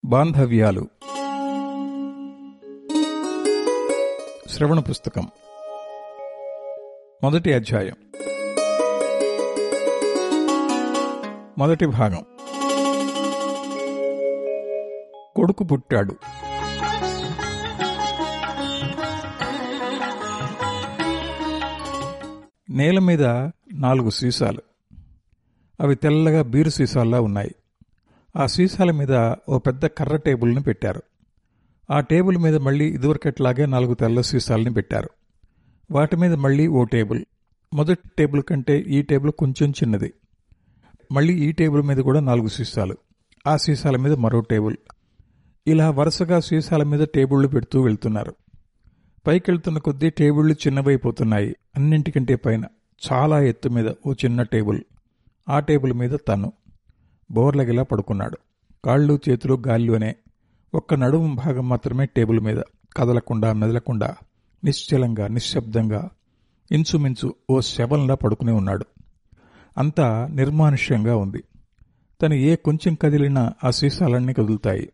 బాంధవ్యాలు శ్రవణ పుస్తకం మొదటి అధ్యాయం మొదటి భాగం కొడుకు పుట్టాడు నేల మీద నాలుగు సీసాలు అవి తెల్లగా బీరు సీసాల్లా ఉన్నాయి ఆ సీసాల మీద ఓ పెద్ద కర్ర టేబుల్ని పెట్టారు ఆ టేబుల్ మీద మళ్ళీ ఇదివరకట్లాగే నాలుగు తెల్ల సీసాలని పెట్టారు వాటి మీద మళ్ళీ ఓ టేబుల్ మొదటి టేబుల్ కంటే ఈ టేబుల్ కొంచెం చిన్నది మళ్ళీ ఈ టేబుల్ మీద కూడా నాలుగు సీసాలు ఆ సీసాల మీద మరో టేబుల్ ఇలా వరుసగా సీసాల మీద టేబుళ్లు పెడుతూ వెళ్తున్నారు పైకెళ్తున్న కొద్దీ టేబుళ్లు చిన్నవైపోతున్నాయి అన్నింటికంటే పైన చాలా ఎత్తు మీద ఓ చిన్న టేబుల్ ఆ టేబుల్ మీద తను బోర్లగిలా పడుకున్నాడు కాళ్ళు చేతులు గాల్లోనే ఒక్క నడుము భాగం మాత్రమే టేబుల్ మీద కదలకుండా మెదలకుండా నిశ్చలంగా నిశ్శబ్దంగా ఇంచుమించు ఓ శవంలా పడుకుని ఉన్నాడు అంతా నిర్మానుష్యంగా ఉంది తను ఏ కొంచెం కదిలినా ఆ సీసాలన్నీ కదులుతాయి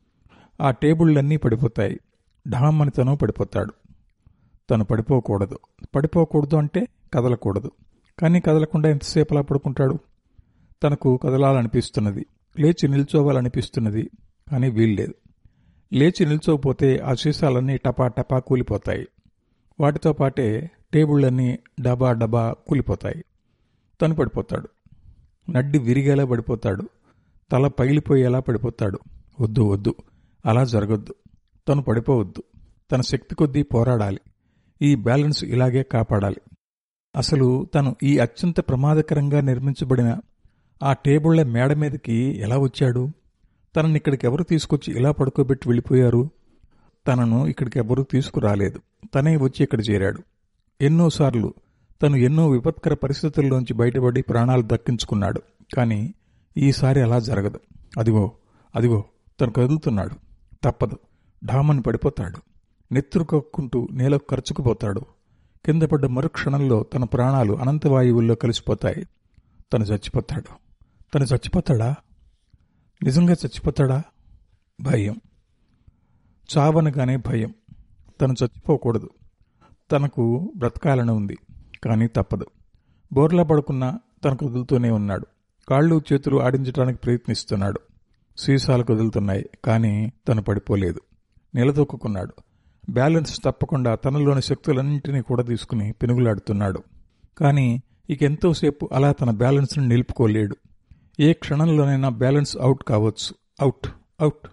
ఆ టేబుళ్ళన్నీ పడిపోతాయి ఢామని తను పడిపోతాడు తను పడిపోకూడదు పడిపోకూడదు అంటే కదలకూడదు కానీ కదలకుండా ఎంతసేపు అలా పడుకుంటాడు తనకు కదలాలనిపిస్తున్నది లేచి నిల్చోవాలనిపిస్తున్నది కానీ వీల్లేదు లేచి నిల్చోపోతే ఆ సీసాలన్నీ టపా టపా కూలిపోతాయి వాటితో పాటే టేబుళ్ళన్నీ డబా డబా కూలిపోతాయి తను పడిపోతాడు నడ్డి విరిగేలా పడిపోతాడు తల పగిలిపోయేలా పడిపోతాడు వద్దు వద్దు అలా జరగొద్దు తను పడిపోవద్దు తన శక్తి కొద్దీ పోరాడాలి ఈ బ్యాలెన్స్ ఇలాగే కాపాడాలి అసలు తను ఈ అత్యంత ప్రమాదకరంగా నిర్మించబడిన ఆ టేబుళ్ల మేడ మీదకి ఎలా వచ్చాడు తనని ఇక్కడికి ఎవరు తీసుకొచ్చి ఇలా పడుకోబెట్టి వెళ్ళిపోయారు తనను ఇక్కడికి ఎవరూ తీసుకురాలేదు తనే వచ్చి ఇక్కడ చేరాడు ఎన్నోసార్లు తను ఎన్నో విపత్కర పరిస్థితుల్లోంచి బయటపడి ప్రాణాలు దక్కించుకున్నాడు కానీ ఈసారి అలా జరగదు అదిగో అదిగో తను కదులుతున్నాడు తప్పదు ఢామని పడిపోతాడు నెత్తురు కక్కుంటూ నేల ఖర్చుకుపోతాడు కింద పడ్డ మరుక్షణంలో తన ప్రాణాలు అనంతవాయువుల్లో కలిసిపోతాయి తను చచ్చిపోతాడు తను చచ్చిపోతాడా నిజంగా చచ్చిపోతాడా భయం చావనగానే భయం తను చచ్చిపోకూడదు తనకు బ్రతకాలని ఉంది కానీ తప్పదు బోర్లా పడుకున్నా తను కదులుతూనే ఉన్నాడు కాళ్ళు చేతులు ఆడించడానికి ప్రయత్నిస్తున్నాడు సీసాలు కదులుతున్నాయి కానీ తను పడిపోలేదు నిలదొక్కున్నాడు బ్యాలెన్స్ తప్పకుండా తనలోని శక్తులన్నింటినీ కూడా తీసుకుని పెనుగులాడుతున్నాడు కానీ ఇకెంతోసేపు అలా తన బ్యాలెన్స్ను నిలుపుకోలేడు ఏ క్షణంలోనైనా బ్యాలెన్స్ అవుట్ కావచ్చు అవుట్ అవుట్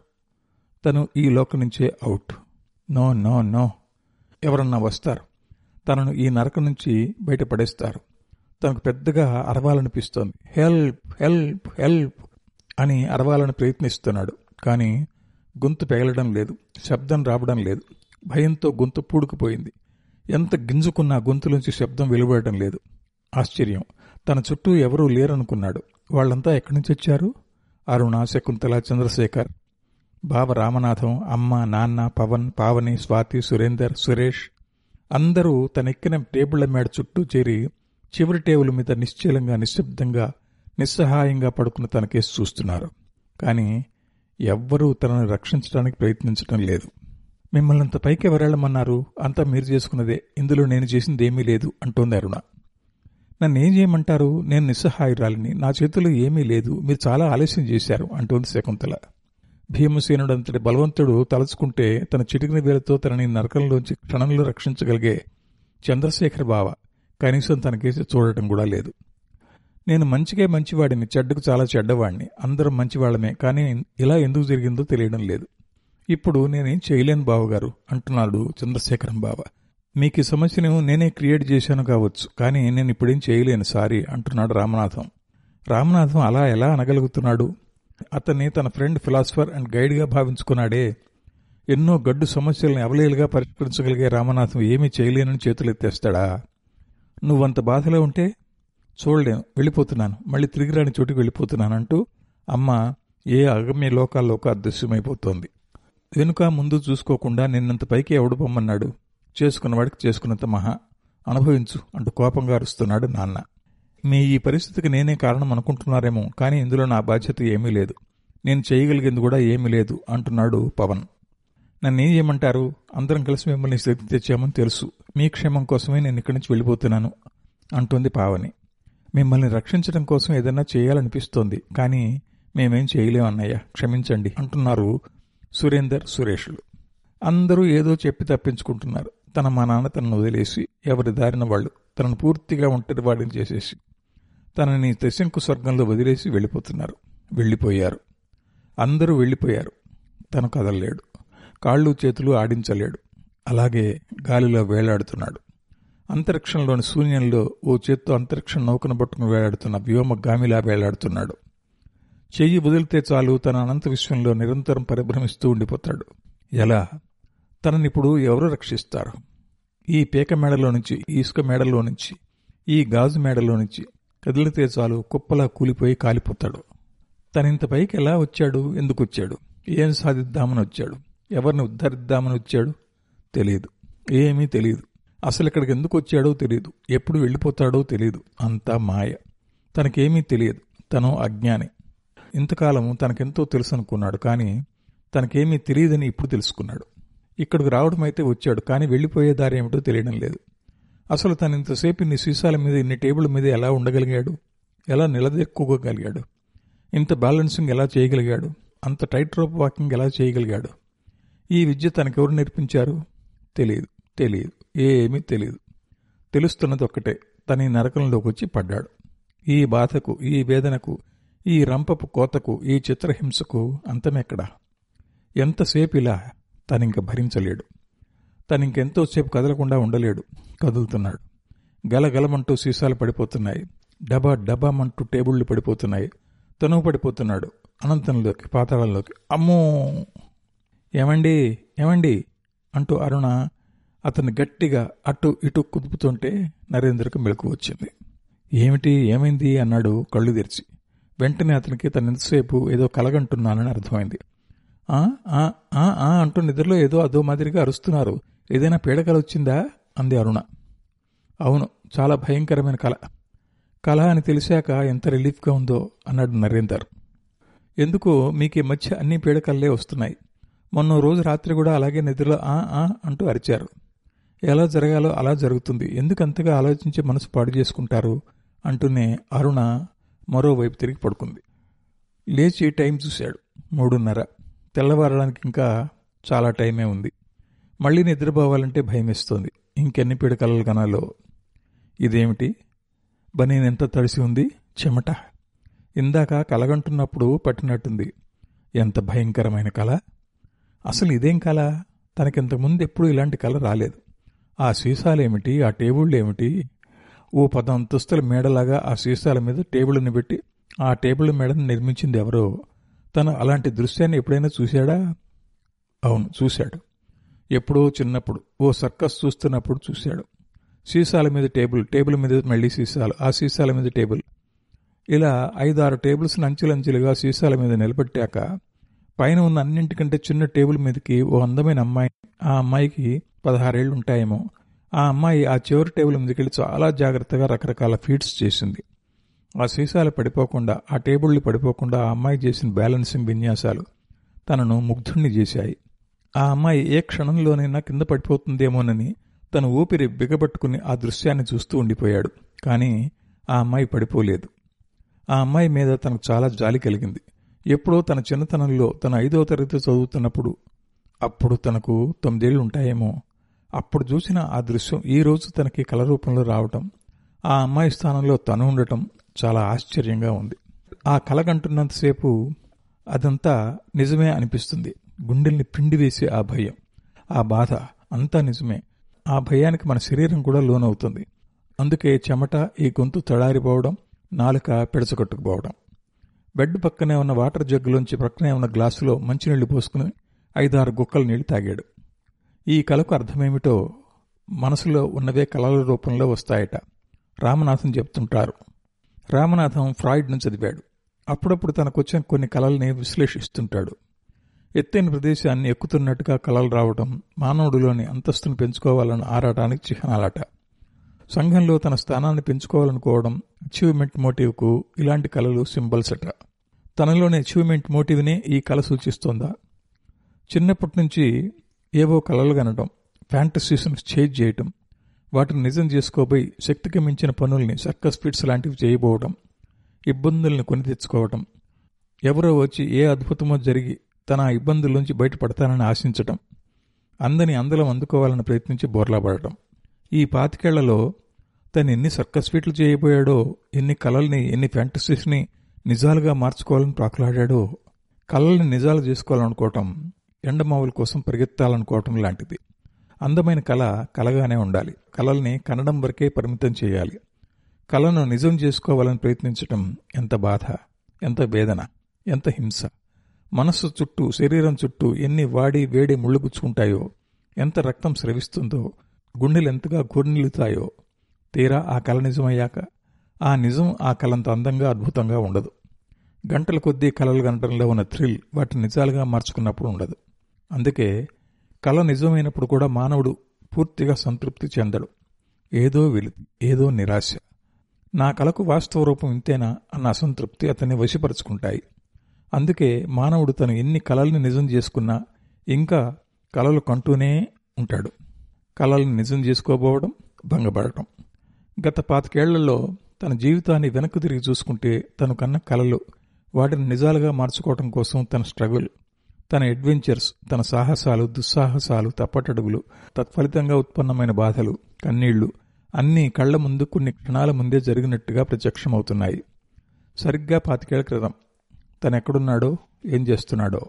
తను ఈ లోకం నుంచే అవుట్ నో నో నో ఎవరన్నా వస్తారు తనను ఈ నరకం నుంచి బయటపడేస్తారు తనకు పెద్దగా అరవాలనిపిస్తోంది హెల్ప్ హెల్ప్ హెల్ప్ అని అరవాలని ప్రయత్నిస్తున్నాడు కానీ గొంతు పెగలడం లేదు శబ్దం రావడం లేదు భయంతో గొంతు పూడుకుపోయింది ఎంత గింజుకున్నా గొంతులోంచి శబ్దం వెలువడటం లేదు ఆశ్చర్యం తన చుట్టూ ఎవరూ లేరనుకున్నాడు వాళ్ళంతా ఎక్కడి నుంచి వచ్చారు అరుణ శకుంతల చంద్రశేఖర్ బావ రామనాథం అమ్మ నాన్న పవన్ పావని స్వాతి సురేందర్ సురేష్ అందరూ తనెక్కిన టేబుళ్ల మేడ చుట్టూ చేరి చివరి టేబుల్ మీద నిశ్చలంగా నిశ్శబ్దంగా నిస్సహాయంగా పడుకున్న తనకేసి చూస్తున్నారు కానీ ఎవ్వరూ తనను రక్షించడానికి ప్రయత్నించడం లేదు మిమ్మల్ని అంత పైకి ఎవరెళ్ళమన్నారు అంతా మీరు చేసుకున్నదే ఇందులో నేను చేసింది ఏమీ లేదు అంటోంది అరుణ నన్ను ఏం చేయమంటారు నేను నిస్సహాయురాలిని నా చేతిలో ఏమీ లేదు మీరు చాలా ఆలస్యం చేశారు అంటోంది శకుంతల భీమసేనుడంతటి బలవంతుడు తలుచుకుంటే తన చిటికిన వేలతో తనని నరకంలోంచి క్షణంలో రక్షించగలిగే చంద్రశేఖర్ బావ కనీసం తనకేసి చూడటం కూడా లేదు నేను మంచికే మంచివాడిని చెడ్డకు చాలా చెడ్డవాడిని అందరం మంచివాళ్లమే కానీ ఇలా ఎందుకు జరిగిందో తెలియడం లేదు ఇప్పుడు నేనేం చేయలేను బావగారు అంటున్నాడు చంద్రశేఖరం బావ మీకు ఈ సమస్యను నేనే క్రియేట్ చేశాను కావచ్చు కానీ నేను ఇప్పుడేం చేయలేను సారీ అంటున్నాడు రామనాథం రామనాథం అలా ఎలా అనగలుగుతున్నాడు అతన్ని తన ఫ్రెండ్ ఫిలాసఫర్ అండ్ గైడ్గా భావించుకున్నాడే ఎన్నో గడ్డు సమస్యల్ని అవలేలుగా పరిష్కరించగలిగే రామనాథం ఏమీ చేయలేనని చేతులు ఎత్తేస్తాడా నువ్వంత బాధలో ఉంటే చూడలేను వెళ్ళిపోతున్నాను మళ్ళీ తిరిగి రాని చోటుకి వెళ్ళిపోతున్నాను అంటూ అమ్మ ఏ అగమ్య లోకాల్లోకి అదృశ్యమైపోతోంది వెనుక ముందు చూసుకోకుండా నిన్నంత పైకి ఎవడు పొమ్మన్నాడు చేసుకున్నవాడికి చేసుకున్నంత మహా అనుభవించు అంటూ కోపంగా అరుస్తున్నాడు నాన్న మీ ఈ పరిస్థితికి నేనే కారణం అనుకుంటున్నారేమో కానీ ఇందులో నా బాధ్యత ఏమీ లేదు నేను చేయగలిగింది కూడా ఏమీ లేదు అంటున్నాడు పవన్ నన్ను ఏం చేయమంటారు అందరం కలిసి మిమ్మల్ని శక్తి తెచ్చామని తెలుసు మీ క్షేమం కోసమే నేను ఇక్కడి నుంచి వెళ్ళిపోతున్నాను అంటుంది పావని మిమ్మల్ని రక్షించడం కోసం ఏదైనా చేయాలనిపిస్తోంది కానీ మేమేం చేయలేం అన్నయ్య క్షమించండి అంటున్నారు సురేందర్ సురేష్లు అందరూ ఏదో చెప్పి తప్పించుకుంటున్నారు తన మా నాన్న తనను వదిలేసి ఎవరి దారిన వాళ్ళు తనను పూర్తిగా ఒంటరి వాడిని చేసేసి తనని తెశంకు స్వర్గంలో వదిలేసి వెళ్ళిపోతున్నారు వెళ్ళిపోయారు అందరూ వెళ్ళిపోయారు తను కదలలేడు కాళ్ళు చేతులు ఆడించలేడు అలాగే గాలిలో వేలాడుతున్నాడు అంతరిక్షంలోని శూన్యంలో ఓ చేత్తో అంతరిక్షం నౌకను పట్టుకుని వేలాడుతున్న వ్యోమగామిలా వేలాడుతున్నాడు చెయ్యి వదిలితే చాలు తన అనంత విశ్వంలో నిరంతరం పరిభ్రమిస్తూ ఉండిపోతాడు ఎలా తననిప్పుడు ఎవరు రక్షిస్తారు ఈ పీక మేడలో నుంచి ఈ ఇసుక మేడలో నుంచి ఈ గాజు మేడలో నుంచి కదిలితే చాలు కుప్పలా కూలిపోయి కాలిపోతాడు తనింత పైకి ఎలా వచ్చాడు ఎందుకు వచ్చాడు ఏం సాధిద్దామని వచ్చాడు ఎవరిని ఉద్ధరిద్దామని వచ్చాడు తెలియదు ఏమీ తెలియదు అసలు ఇక్కడికి ఎందుకు వచ్చాడో తెలియదు ఎప్పుడు వెళ్ళిపోతాడో తెలియదు అంతా మాయ తనకేమీ తెలియదు తను అజ్ఞాని ఇంతకాలం తనకెంతో తెలుసు అనుకున్నాడు కానీ తనకేమీ తెలియదని ఇప్పుడు తెలుసుకున్నాడు ఇక్కడికి రావడం అయితే వచ్చాడు కానీ వెళ్ళిపోయే దారి ఏమిటో తెలియడం లేదు అసలు తను ఇంతసేపు ఇన్ని సీసాల మీద ఇన్ని టేబుల్ మీద ఎలా ఉండగలిగాడు ఎలా నిలదెక్కుకోగలిగాడు ఇంత బ్యాలెన్సింగ్ ఎలా చేయగలిగాడు అంత టైట్ రోప్ వాకింగ్ ఎలా చేయగలిగాడు ఈ విద్య తనకెవరు నేర్పించారు తెలియదు తెలియదు ఏమీ తెలియదు తెలుస్తున్నది ఒక్కటే తన ఈ నరకంలోకి వచ్చి పడ్డాడు ఈ బాధకు ఈ వేదనకు ఈ రంపపు కోతకు ఈ చిత్రహింసకు అంతమెక్కడా ఎంతసేపు ఇలా తనింక భరించలేడు తనింకెంతోసేపు కదలకుండా ఉండలేడు కదులుతున్నాడు గలగలమంటూ సీసాలు పడిపోతున్నాయి డబా డబామంటూ టేబుళ్లు పడిపోతున్నాయి తనువు పడిపోతున్నాడు అనంతంలోకి పాతాళంలోకి అమ్మో ఏమండి ఏమండి అంటూ అరుణ అతన్ని గట్టిగా అటు ఇటు కుదుపుతుంటే నరేంద్రకు మెలకు వచ్చింది ఏమిటి ఏమైంది అన్నాడు కళ్ళు తెరిచి వెంటనే అతనికి తన ఎంతసేపు ఏదో కలగంటున్నానని అర్థమైంది ఆ ఆ ఆ ఆ అంటూ నిద్రలో ఏదో అదో మాదిరిగా అరుస్తున్నారు ఏదైనా పీడకల వచ్చిందా అంది అరుణ అవును చాలా భయంకరమైన కళ కళ అని తెలిసాక ఎంత రిలీఫ్గా ఉందో అన్నాడు నరేందర్ ఎందుకో మీకు ఈ మధ్య అన్ని పీడకల్లే వస్తున్నాయి మొన్న రోజు రాత్రి కూడా అలాగే నిద్రలో ఆ ఆ అంటూ అరిచారు ఎలా జరగాలో అలా జరుగుతుంది ఎందుకు అంతగా ఆలోచించి మనసు పాడు చేసుకుంటారు అంటూనే అరుణ మరోవైపు తిరిగి పడుకుంది లేచి టైం చూశాడు మూడున్నర తెల్లవారడానికి ఇంకా చాలా టైమే ఉంది మళ్ళీ నిద్రపోవాలంటే భయమేస్తోంది ఇంకెన్ని పీడకలలు కనాలో ఇదేమిటి బనీన్ ఎంత తడిసి ఉంది చెమట ఇందాక కలగంటున్నప్పుడు పట్టినట్టుంది ఎంత భయంకరమైన కళ అసలు ఇదేం కళ తనకింతకుముందు ఎప్పుడూ ఇలాంటి కళ రాలేదు ఆ సీసాలేమిటి ఆ టేబుళ్ళు ఏమిటి ఓ పద అంతస్తుల మేడలాగా ఆ సీసాల మీద టేబుల్ని పెట్టి ఆ టేబుల్ మేడను నిర్మించింది ఎవరో తను అలాంటి దృశ్యాన్ని ఎప్పుడైనా చూశాడా అవును చూశాడు ఎప్పుడో చిన్నప్పుడు ఓ సర్కస్ చూస్తున్నప్పుడు చూశాడు సీసాల మీద టేబుల్ టేబుల్ మీద మళ్ళీ సీసాలు ఆ సీసాల మీద టేబుల్ ఇలా ఐదారు టేబుల్స్ అంచెలంచెలుగా సీసాల మీద నిలబెట్టాక పైన ఉన్న అన్నింటికంటే చిన్న టేబుల్ మీదకి ఓ అందమైన అమ్మాయి ఆ అమ్మాయికి పదహారేళ్లు ఉంటాయేమో ఆ అమ్మాయి ఆ చివరి టేబుల్ మీదకెళ్ళి చాలా జాగ్రత్తగా రకరకాల ఫీడ్స్ చేసింది ఆ సీసాలు పడిపోకుండా ఆ టేబుళ్లు పడిపోకుండా ఆ అమ్మాయి చేసిన బ్యాలెన్సింగ్ విన్యాసాలు తనను ముగ్ధుణ్ణి చేశాయి ఆ అమ్మాయి ఏ క్షణంలోనైనా కింద పడిపోతుందేమోనని తన ఊపిరి బిగబట్టుకుని ఆ దృశ్యాన్ని చూస్తూ ఉండిపోయాడు కానీ ఆ అమ్మాయి పడిపోలేదు ఆ అమ్మాయి మీద తనకు చాలా జాలి కలిగింది ఎప్పుడో తన చిన్నతనంలో తన ఐదో తరగతి చదువుతున్నప్పుడు అప్పుడు తనకు తొమ్మిదేళ్లు ఉంటాయేమో అప్పుడు చూసిన ఆ దృశ్యం ఈ రోజు తనకి కళ రూపంలో రావటం ఆ అమ్మాయి స్థానంలో తను ఉండటం చాలా ఆశ్చర్యంగా ఉంది ఆ కలగంటున్నంతసేపు అదంతా నిజమే అనిపిస్తుంది గుండెల్ని పిండివేసే ఆ భయం ఆ బాధ అంతా నిజమే ఆ భయానికి మన శరీరం కూడా లోనవుతుంది అందుకే చెమట ఈ గొంతు తడారిపోవడం నాలుక పిడచకొట్టుకుపోవడం బెడ్ పక్కనే ఉన్న వాటర్ జగ్గులోంచి పక్కనే ఉన్న గ్లాసులో మంచినీళ్లు పోసుకుని ఐదారు గుక్కల నీళ్లు తాగాడు ఈ కళకు అర్థమేమిటో మనసులో ఉన్నవే కళల రూపంలో వస్తాయట రామనాథం చెప్తుంటారు రామనాథం ఫ్రాయిడ్ను చదివాడు అప్పుడప్పుడు తనకొచ్చిన కొన్ని కళల్ని విశ్లేషిస్తుంటాడు ఎత్తైన ప్రదేశాన్ని ఎక్కుతున్నట్టుగా కళలు రావడం మానవుడిలోని అంతస్తును పెంచుకోవాలని ఆరాటానికి చిహ్నాలట సంఘంలో తన స్థానాన్ని పెంచుకోవాలనుకోవడం అచీవ్మెంట్ మోటివ్కు ఇలాంటి కళలు సింబల్స్ అట తనలోని అచీవ్మెంట్ మోటివ్నే ఈ కళ సూచిస్తోందా చిన్నప్పటి నుంచి ఏవో కలలు కనడం ఫ్యాంటసీస్ను చేజ్ చేయటం వాటిని నిజం చేసుకోబోయి శక్తికి మించిన పనుల్ని సర్కస్ ఫిట్స్ లాంటివి చేయబోవడం ఇబ్బందుల్ని కొని తెచ్చుకోవటం ఎవరో వచ్చి ఏ అద్భుతమో జరిగి తన ఆ ఇబ్బందుల నుంచి బయటపడతానని ఆశించటం అందని అందలం అందుకోవాలని ప్రయత్నించి బోర్లాపడటం ఈ పాతికేళ్లలో తను ఎన్ని సర్కస్ ఫీట్లు చేయబోయాడో ఎన్ని కలల్ని ఎన్ని ఫ్యాంటసీస్ని నిజాలుగా మార్చుకోవాలని ప్రాకులాడాడో కళల్ని నిజాలు చేసుకోవాలనుకోవటం ఎండమావుల కోసం పరిగెత్తాలనుకోవటం లాంటిది అందమైన కళ కలగానే ఉండాలి కళల్ని కనడం వరకే పరిమితం చేయాలి కళను నిజం చేసుకోవాలని ప్రయత్నించటం ఎంత బాధ ఎంత వేదన ఎంత హింస మనస్సు చుట్టూ శరీరం చుట్టూ ఎన్ని వాడి వేడి ముళ్ళుగుచ్చుకుంటాయో ఎంత రక్తం స్రవిస్తుందో గుండెలు ఎంతగా కూర్నిలుతాయో తీరా ఆ కళ నిజమయ్యాక ఆ నిజం ఆ కళంత అందంగా అద్భుతంగా ఉండదు గంటల కొద్దీ కళలు కనటంలో ఉన్న థ్రిల్ వాటిని నిజాలుగా మార్చుకున్నప్పుడు ఉండదు అందుకే కళ నిజమైనప్పుడు కూడా మానవుడు పూర్తిగా సంతృప్తి చెందడు ఏదో వెలితి ఏదో నిరాశ నా కళకు వాస్తవ రూపం ఇంతేనా అన్న అసంతృప్తి అతన్ని వశపరుచుకుంటాయి అందుకే మానవుడు తను ఎన్ని కళల్ని నిజం చేసుకున్నా ఇంకా కళలు కంటూనే ఉంటాడు కళల్ని నిజం చేసుకోబోవడం భంగపడటం గత పాతికేళ్లలో తన జీవితాన్ని వెనక్కు తిరిగి చూసుకుంటే తను కన్న కళలు వాటిని నిజాలుగా మార్చుకోవడం కోసం తన స్ట్రగుల్ తన అడ్వెంచర్స్ తన సాహసాలు దుస్సాహసాలు తప్పటడుగులు తత్ఫలితంగా ఉత్పన్నమైన బాధలు కన్నీళ్లు అన్నీ కళ్ల ముందు కొన్ని క్షణాల ముందే జరిగినట్టుగా ప్రత్యక్షమవుతున్నాయి సరిగ్గా పాతికేళ్ల క్రితం తనెక్కడున్నాడో ఏం చేస్తున్నాడో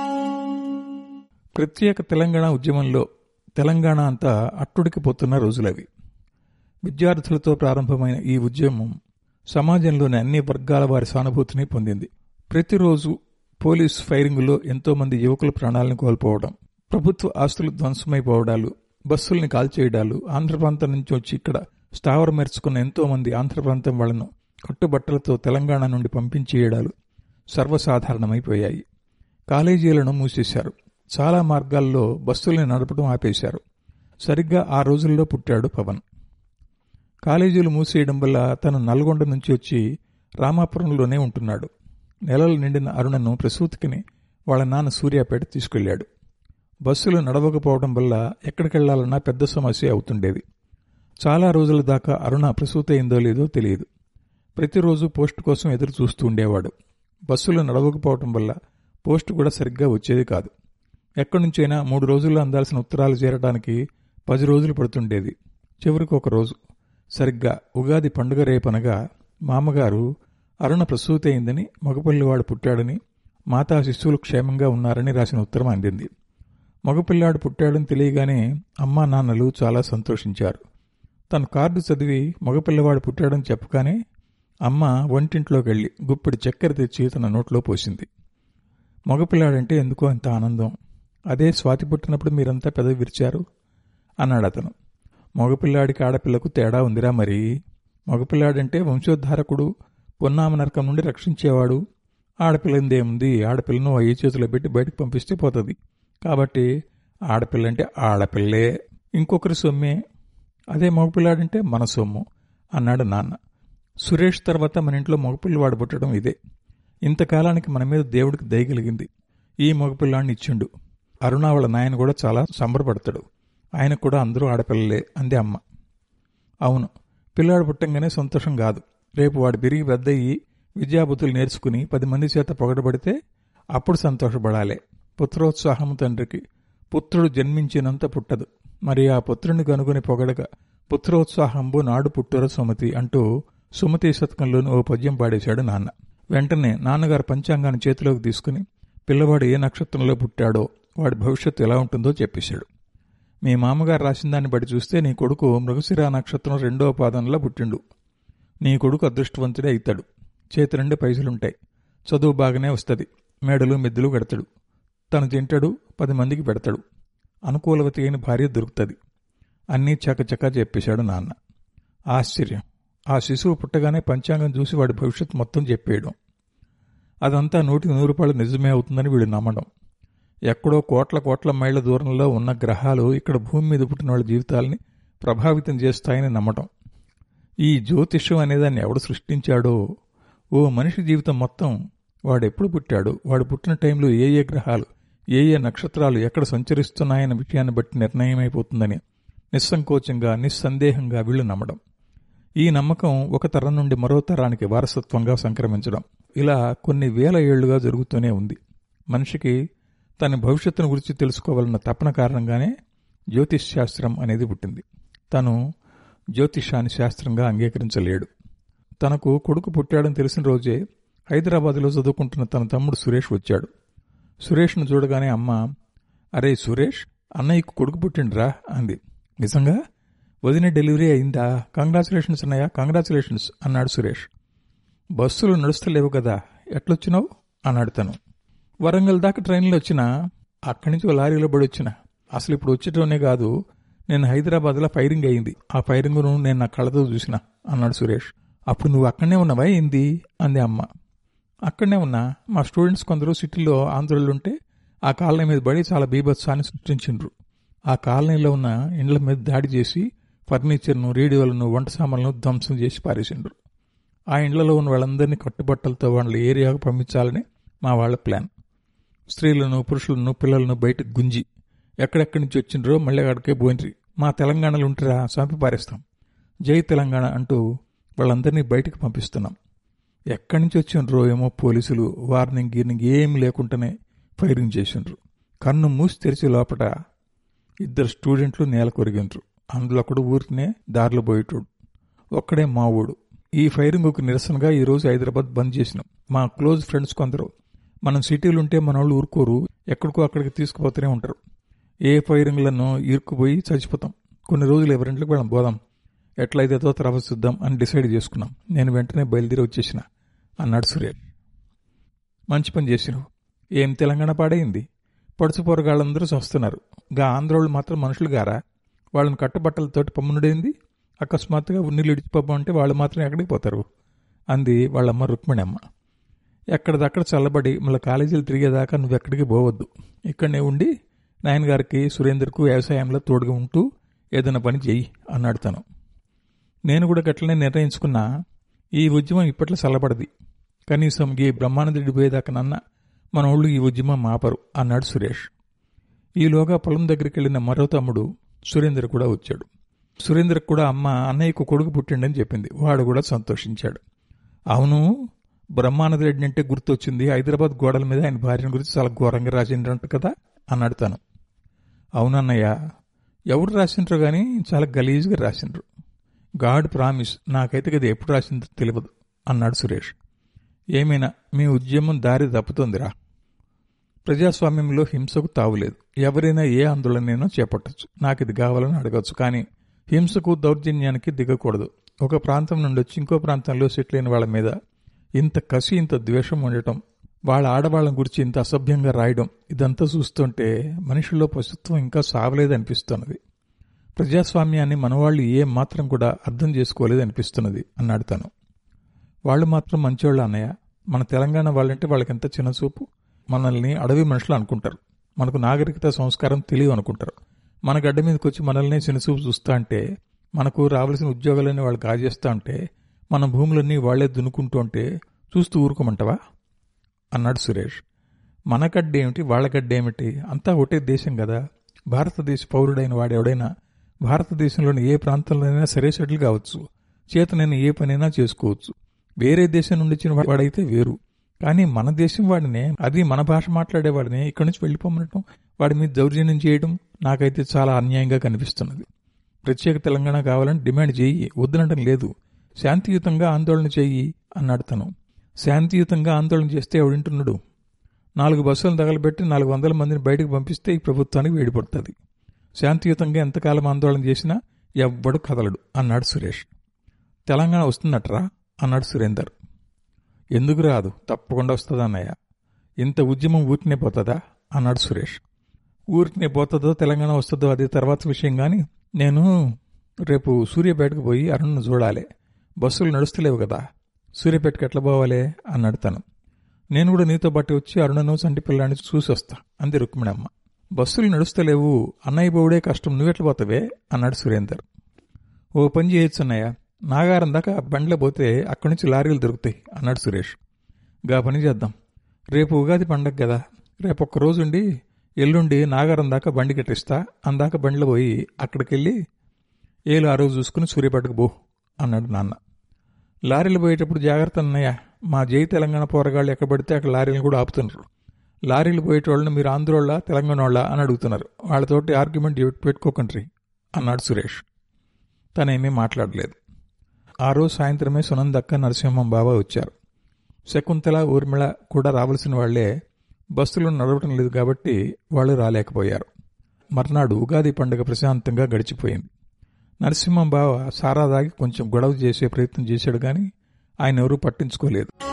ప్రత్యేక తెలంగాణ ఉద్యమంలో తెలంగాణ అంతా అట్టుడికిపోతున్న రోజులవి విద్యార్థులతో ప్రారంభమైన ఈ ఉద్యమం సమాజంలోని అన్ని వర్గాల వారి సానుభూతిని పొందింది ప్రతిరోజు పోలీస్ ఫైరింగులో ఎంతో మంది యువకుల ప్రాణాలను కోల్పోవడం ప్రభుత్వ ఆస్తులు ధ్వంసమైపోవడాలు బస్సుల్ని కాల్చేయడాలు ఆంధ్ర ప్రాంతం నుంచి వచ్చి ఇక్కడ స్థావరం మెరుచుకున్న ఎంతో మంది ఆంధ్ర ప్రాంతం వాళ్లను కట్టుబట్టలతో తెలంగాణ నుండి పంపించేయడాలు సర్వసాధారణమైపోయాయి కాలేజీలను మూసేశారు చాలా మార్గాల్లో బస్సుల్ని నడపడం ఆపేశారు సరిగ్గా ఆ రోజుల్లో పుట్టాడు పవన్ కాలేజీలు మూసేయడం వల్ల తను నల్గొండ నుంచి వచ్చి రామాపురంలోనే ఉంటున్నాడు నెలలు నిండిన అరుణను ప్రసూతికిని వాళ్ళ నాన్న సూర్యాపేట తీసుకెళ్లాడు బస్సులు నడవకపోవడం వల్ల ఎక్కడికెళ్లాలన్నా పెద్ద సమస్య అవుతుండేది చాలా రోజుల దాకా అరుణ ప్రసూతి అయిందో లేదో తెలియదు ప్రతిరోజు పోస్ట్ కోసం ఎదురు చూస్తూ ఉండేవాడు బస్సులు నడవకపోవడం వల్ల పోస్ట్ కూడా సరిగ్గా వచ్చేది కాదు ఎక్కడి నుంచైనా మూడు రోజుల్లో అందాల్సిన ఉత్తరాలు చేరడానికి పది రోజులు పడుతుండేది చివరికి ఒక రోజు సరిగ్గా ఉగాది పండుగ రేపనగా మామగారు అరుణ ప్రసూతి అయిందని మగపిల్లివాడు పుట్టాడని మాతా శిశువులు క్షేమంగా ఉన్నారని రాసిన ఉత్తరం అందింది మగపిల్లాడు పుట్టాడని తెలియగానే అమ్మా నాన్నలు చాలా సంతోషించారు తను కార్డు చదివి మగపిల్లవాడు పుట్టాడని చెప్పగానే అమ్మ వంటింట్లోకి వెళ్ళి గుప్పిడి చక్కెర తెచ్చి తన నోట్లో పోసింది మగపిల్లాడంటే ఎందుకో అంత ఆనందం అదే స్వాతి పుట్టినప్పుడు మీరంతా పెదవి విరిచారు అన్నాడు అతను మగపిల్లాడికి ఆడపిల్లకు తేడా ఉందిరా మరి మగపిల్లాడంటే వంశోద్ధారకుడు పొన్నామ నరకం నుండి రక్షించేవాడు ఆడపిల్లందేముంది ఆడపిల్లను అయ్యి చేతిలో పెట్టి బయటకు పంపిస్తే పోతుంది కాబట్టి ఆడపిల్లంటే ఆడపిల్లే ఇంకొకరి సొమ్మే అదే మగపిల్లాడంటే మన సొమ్ము అన్నాడు నాన్న సురేష్ తర్వాత మన ఇంట్లో మగపిల్లవాడు పుట్టడం ఇదే ఇంతకాలానికి మన మీద దేవుడికి దయగలిగింది ఈ మగపిల్లాడిని ఇచ్చిండు అరుణ వాళ్ళ నాయన కూడా చాలా సంబరపడతాడు ఆయన కూడా అందరూ ఆడపిల్లలే అందే అమ్మ అవును పిల్లాడు పుట్టంగానే సంతోషం కాదు రేపు వాడు పెరిగి పెద్దయ్యి విద్యాబుద్ధులు నేర్చుకుని పది మంది చేత పొగడబడితే అప్పుడు సంతోషపడాలి పుత్రోత్సాహం తండ్రికి పుత్రుడు జన్మించినంత పుట్టదు మరి ఆ పుత్రుని కనుగొని పొగడక పుత్రోత్సాహంబు నాడు పుట్టుర సుమతి అంటూ సుమతి శతకంలోని ఓ పద్యం పాడేశాడు నాన్న వెంటనే నాన్నగారు పంచాంగాన్ని చేతిలోకి తీసుకుని పిల్లవాడు ఏ నక్షత్రంలో పుట్టాడో వాడి భవిష్యత్తు ఎలా ఉంటుందో చెప్పేశాడు మీ మామగారు రాసిన దాన్ని బట్టి చూస్తే నీ కొడుకు మృగశిరా నక్షత్రం రెండవ పాదంలో పుట్టిండు నీ కొడుకు అదృష్టవంతుడే అవుతాడు చేతి రెండు పైసలుంటాయి చదువు బాగానే వస్తుంది మేడలు మెద్దులు కడతాడు తను తింటాడు పది మందికి పెడతాడు అనుకూలవతి అయిన భార్య దొరుకుతుంది అన్నీ చకచకా చెప్పేశాడు నాన్న ఆశ్చర్యం ఆ శిశువు పుట్టగానే పంచాంగం చూసి వాడి భవిష్యత్తు మొత్తం చెప్పేయడం అదంతా నూటికి నూరు రూపాయలు నిజమే అవుతుందని వీడు నమ్మడం ఎక్కడో కోట్ల కోట్ల మైళ్ళ దూరంలో ఉన్న గ్రహాలు ఇక్కడ భూమి మీద పుట్టిన వాళ్ళ జీవితాలని ప్రభావితం చేస్తాయని నమ్మటం ఈ జ్యోతిష్యం అనేదాన్ని ఎవడు సృష్టించాడో ఓ మనిషి జీవితం మొత్తం వాడు ఎప్పుడు పుట్టాడు వాడు పుట్టిన టైంలో ఏ ఏ గ్రహాలు ఏ ఏ నక్షత్రాలు ఎక్కడ సంచరిస్తున్నాయన్న విషయాన్ని బట్టి నిర్ణయమైపోతుందని నిస్సంకోచంగా నిస్సందేహంగా వీళ్ళు నమ్మడం ఈ నమ్మకం ఒక తరం నుండి మరో తరానికి వారసత్వంగా సంక్రమించడం ఇలా కొన్ని వేల ఏళ్లుగా జరుగుతూనే ఉంది మనిషికి తన భవిష్యత్తును గురించి తెలుసుకోవాలన్న తపన కారణంగానే జ్యోతిష్ శాస్త్రం అనేది పుట్టింది తను జ్యోతిషాన్ని శాస్త్రంగా అంగీకరించలేడు తనకు కొడుకు పుట్టాడని తెలిసిన రోజే హైదరాబాద్లో చదువుకుంటున్న తన తమ్ముడు సురేష్ వచ్చాడు సురేష్ను చూడగానే అమ్మ అరే సురేష్ అన్నయ్యకు కొడుకు పుట్టిండ్రా అంది నిజంగా వదిన డెలివరీ అయిందా కంగ్రాచులేషన్స్ అన్నయ్య కంగ్రాచులేషన్స్ అన్నాడు సురేష్ బస్సులు నడుస్తలేవు కదా ఎట్లొచ్చినావు అన్నాడు తను వరంగల్ దాకా ట్రైన్లో వచ్చినా అక్కడి నుంచి ఓ లారీలో పడి వచ్చిన అసలు ఇప్పుడు వచ్చేటోనే కాదు నేను హైదరాబాద్లో ఫైరింగ్ అయింది ఆ ఫైరింగ్ను నేను నా కళ్ళతో చూసిన అన్నాడు సురేష్ అప్పుడు నువ్వు అక్కడనే ఉన్నావా ఏంది అంది అమ్మ అక్కడనే ఉన్నా మా స్టూడెంట్స్ కొందరు సిటీలో ఆంధ్రులు ఉంటే ఆ కాలనీ మీద పడి చాలా బీభత్సాన్ని సృష్టించిండ్రు ఆ కాలనీలో ఉన్న ఇండ్ల మీద దాడి చేసి ఫర్నిచర్ను రేడియోలను వంట సామాన్లను ధ్వంసం చేసి పారేసిండ్రు ఆ ఇండ్లలో ఉన్న వాళ్ళందరినీ కట్టుబట్టలతో వాళ్ళ ఏరియాకు పంపించాలని మా వాళ్ళ ప్లాన్ స్త్రీలను పురుషులను పిల్లలను బయటకు గుంజి ఎక్కడెక్కడి నుంచి వచ్చిండ్రో మళ్ళీ అక్కడికే పోయినరి మా తెలంగాణలో ఉంటారా చంపి పారేస్తాం జై తెలంగాణ అంటూ వాళ్ళందరినీ బయటకు పంపిస్తున్నాం ఎక్కడి నుంచి వచ్చిండ్రో ఏమో పోలీసులు వార్నింగ్ గీర్నింగ్ ఏమి లేకుండానే ఫైరింగ్ చేసిండ్రు కన్ను మూసి తెరిచి లోపట ఇద్దరు స్టూడెంట్లు నేల కొరిగిండ్రు అందులో ఒకడు ఊరికినే దారిలో పోయేటోడు ఒక్కడే మా ఊడు ఈ ఫైరింగ్కు నిరసనగా ఈ రోజు హైదరాబాద్ బంద్ చేసినాం మా క్లోజ్ ఫ్రెండ్స్ కొందరు మనం సిటీలు ఉంటే మన వాళ్ళు ఊరుకోరు ఎక్కడికో అక్కడికి తీసుకుపోతూనే ఉంటారు ఏ ఫైరింగ్లను ఇరుక్కుపోయి చచ్చిపోతాం కొన్ని రోజులు ఎవరింట్లోకి వెళ్ళం పోదాం ఎట్లయితేతో తర్వాత చూద్దాం అని డిసైడ్ చేసుకున్నాం నేను వెంటనే బయలుదేరి వచ్చేసిన అన్నాడు సురేష్ మంచి పని చేసినావు ఏం తెలంగాణ పాడైంది పడుచు పోరగాళ్ళందరూ వస్తున్నారు గా ఆంధ్రోళ్ళు మాత్రం మనుషులు గారా వాళ్ళని కట్టుబట్టలతోటి పమ్మునుడైంది అకస్మాత్తుగా ఉన్నీళ్ళు ఇడిచిపోబం అంటే వాళ్ళు మాత్రం ఎక్కడికి పోతారు అంది వాళ్ళమ్మ రుక్మిణి అమ్మ ఎక్కడిదక్కడ చల్లబడి మళ్ళీ కాలేజీలు తిరిగేదాకా నువ్వు ఎక్కడికి పోవద్దు ఇక్కడనే ఉండి నాయనగారికి సురేందర్కు వ్యవసాయంలో తోడుగా ఉంటూ ఏదైనా పని చెయ్యి అన్నాడు తను నేను కూడా గట్లనే నిర్ణయించుకున్నా ఈ ఉద్యమం ఇప్పట్లో చల్లబడది కనీసం ఈ బ్రహ్మానందుడి పోయేదాకా నన్న మన ఊళ్ళు ఈ ఉద్యమం మాపరు అన్నాడు సురేష్ ఈలోగా పొలం దగ్గరికి వెళ్ళిన మరో తమ్ముడు సురేందర్ కూడా వచ్చాడు సురేందర్ కూడా అమ్మ అన్నయ్యకు కొడుకు పుట్టిండని చెప్పింది వాడు కూడా సంతోషించాడు అవును బ్రహ్మానంద రెడ్డి అంటే గుర్తొచ్చింది హైదరాబాద్ గోడల మీద ఆయన భార్యను గురించి చాలా ఘోరంగా రాసిండ్రంట కదా అన్నాడు తను అవునన్నయ్య ఎవరు రాసిండ్రో గాని చాలా గలీజ్గా రాసిండ్రు గాడ్ ప్రామిస్ నాకైతే అది ఎప్పుడు రాసిందో తెలియదు అన్నాడు సురేష్ ఏమైనా మీ ఉద్యమం దారి తప్పుతోందిరా ప్రజాస్వామ్యంలో హింసకు తావులేదు ఎవరైనా ఏ ఆందోళనైనా చేపట్టచ్చు నాకు ఇది కావాలని అడగచ్చు కానీ హింసకు దౌర్జన్యానికి దిగకూడదు ఒక ప్రాంతం నుండి వచ్చి ఇంకో ప్రాంతంలో సెటిల్ అయిన వాళ్ళ మీద ఇంత కసి ఇంత ద్వేషం ఉండటం వాళ్ళ ఆడవాళ్ళని గురించి ఇంత అసభ్యంగా రాయడం ఇదంతా చూస్తుంటే మనుషుల్లో పశుత్వం ఇంకా సావలేదు అనిపిస్తున్నది ప్రజాస్వామ్యాన్ని మనవాళ్ళు ఏ మాత్రం కూడా అర్థం చేసుకోలేదు అనిపిస్తున్నది అన్నాడు తను వాళ్ళు మాత్రం మంచివాళ్ళు అన్నయ్య మన తెలంగాణ వాళ్ళంటే వాళ్ళకి ఎంత చిన్న చూపు మనల్ని అడవి మనుషులు అనుకుంటారు మనకు నాగరికత సంస్కారం తెలియదు అనుకుంటారు మన గడ్డ మీదకి వచ్చి మనల్ని చిన్నచూపు చూస్తా అంటే మనకు రావాల్సిన ఉద్యోగాలన్నీ వాళ్ళు కాజేస్తా ఉంటే మన భూములన్నీ వాళ్లే దున్నుకుంటూ ఉంటే చూస్తూ ఊరుకోమంటావా అన్నాడు సురేష్ మన గడ్డ ఏమిటి వాళ్ళ గడ్డ ఏమిటి అంతా ఒకటే దేశం కదా భారతదేశ పౌరుడైన వాడెవడైనా భారతదేశంలోని ఏ ప్రాంతంలోనైనా సరే సెటిల్ కావచ్చు చేతనైనా ఏ పనైనా చేసుకోవచ్చు వేరే దేశం నుండి వచ్చిన వాడైతే వేరు కానీ మన దేశం వాడినే అది మన భాష మాట్లాడేవాడిని ఇక్కడి నుంచి వెళ్ళిపోమనటం వాడి మీద దౌర్జన్యం చేయడం నాకైతే చాలా అన్యాయంగా కనిపిస్తున్నది ప్రత్యేక తెలంగాణ కావాలని డిమాండ్ చేయి వద్దనటం లేదు శాంతియుతంగా ఆందోళన చెయ్యి అన్నాడు తను శాంతియుతంగా ఆందోళన చేస్తే ఎవడింటున్నాడు నాలుగు బస్సులను తగలబెట్టి నాలుగు వందల మందిని బయటకు పంపిస్తే ఈ ప్రభుత్వానికి వేడిపడుతుంది శాంతియుతంగా ఎంతకాలం ఆందోళన చేసినా ఎవ్వడు కదలడు అన్నాడు సురేష్ తెలంగాణ వస్తుందట్రా అన్నాడు సురేందర్ ఎందుకు రాదు తప్పకుండా వస్తుంది అన్నయ్య ఇంత ఉద్యమం ఊరికనే పోతుందా అన్నాడు సురేష్ ఊరికనే పోతుందో తెలంగాణ వస్తుందో అది తర్వాత విషయం కానీ నేను రేపు సూర్యాపేటకు పోయి అరుణ్ను చూడాలి బస్సులు నడుస్తలేవు కదా సూర్యాపేటకి ఎట్లా పోవాలి అన్నాడు తను నేను కూడా నీతో పాటు వచ్చి అరుణను చంటి పిల్లాన్ని చూసి వస్తా అంది రుక్మిణమ్మ బస్సులు నడుస్తలేవు అన్నయ్య బోవుడే కష్టం నువ్వెట్లా పోతావే అన్నాడు సురేందర్ ఓ పని చేయొచ్చు అన్నయ్య నాగారం దాకా బండ్లో పోతే అక్కడి నుంచి లారీలు దొరుకుతాయి అన్నాడు సురేష్ గా పని చేద్దాం రేపు ఉగాది పండగ కదా రేపు ఒక్క రోజుండి ఎల్లుండి నాగారం దాకా బండి కట్టిస్తా అందాక బండిలో పోయి అక్కడికెళ్ళి ఏలు ఆ రోజు చూసుకుని సూర్యపేటకు పో అన్నాడు నాన్న లారీలు పోయేటప్పుడు జాగ్రత్త అన్నయ్య మా జై తెలంగాణ పోరగాళ్ళు ఎక్కడ పడితే అక్కడ లారీలు కూడా ఆపుతున్నారు లారీలు పోయేటోళ్ళని మీరు ఆంధ్రోళ్ళ తెలంగాణ వాళ్ళ అని అడుగుతున్నారు వాళ్ళతోటి ఆర్గ్యుమెంట్ పెట్టుకోకండి అన్నాడు సురేష్ తనేమీ మాట్లాడలేదు ఆ రోజు సాయంత్రమే సునందక్క నరసింహం బాబా వచ్చారు శకుంతల ఊర్మిళ కూడా రావాల్సిన వాళ్లే బస్సులు నడవటం లేదు కాబట్టి వాళ్ళు రాలేకపోయారు మర్నాడు ఉగాది పండుగ ప్రశాంతంగా గడిచిపోయింది నరసింహం బావ సారా దాగి కొంచెం గొడవ చేసే ప్రయత్నం చేశాడు కానీ ఆయన ఎవరూ పట్టించుకోలేదు